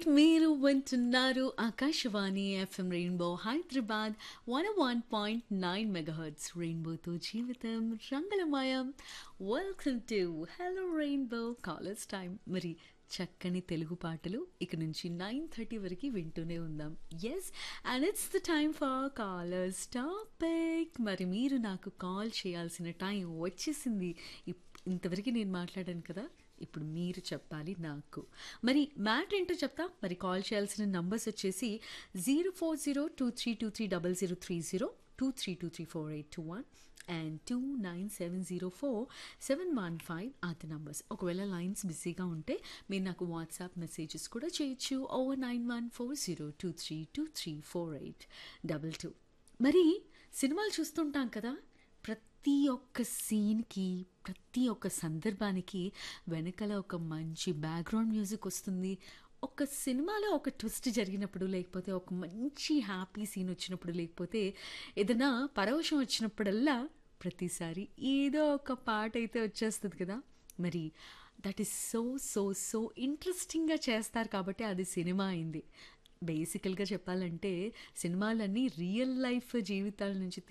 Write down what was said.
మీరు వింటున్నారు Akashvani FM rainbow Hyderabad one one point nine megahertz రెయిన్బోతో జీవితం రంగులమయం welcome to hello rainbow callers time మరి చక్కని తెలుగు పాటలు ఇక నుంచి నైన్ థర్టీ వరకు వింటూనే ఉందాం yes and it's the time for callers topic మరి మీరు నాకు కాల్ చేయాల్సిన టైం వచ్చేసింది ఇప్- ఇంతవరకు నేను మాట్లాడాను కదా ఇప్పుడు మీరు చెప్పాలి నాకు మరి మ్యాట్ ఏంటో చెప్తా మరి కాల్ చేయాల్సిన నంబర్స్ వచ్చేసి zero four zero two three two three double zero three zero two three two three four eight two one and two nine seven zero four seven one five అది numbers ఒకవేళ lines బిజీగా ఉంటే మీరు నాకు WhatsApp messages కూడా చేయొచ్చు over nine one four zero two three two three four eight double two మరి సినిమాలు చూస్తుంటాం కదా ప్రతి ఒక్క సీన్కి ప్రతి ఒక్క సందర్భానికి వెనకాల ఒక మంచి బ్యాక్గ్రౌండ్ మ్యూజిక్ వస్తుంది ఒక సినిమాలో ఒక ట్విస్ట్ జరిగినప్పుడు లేకపోతే ఒక మంచి హ్యాపీ సీన్ వచ్చినప్పుడు లేకపోతే ఏదైనా పరవశం వచ్చినప్పుడల్లా ప్రతిసారి ఏదో ఒక పాట అయితే వచ్చేస్తుంది కదా మరి that is so so so ఇంట్రెస్టింగ్గా చేస్తారు కాబట్టి అది సినిమా అయింది బేసికల్గా చెప్పాలంటే సినిమాలన్నీ రియల్ లైఫ్ జీవితాల నుంచి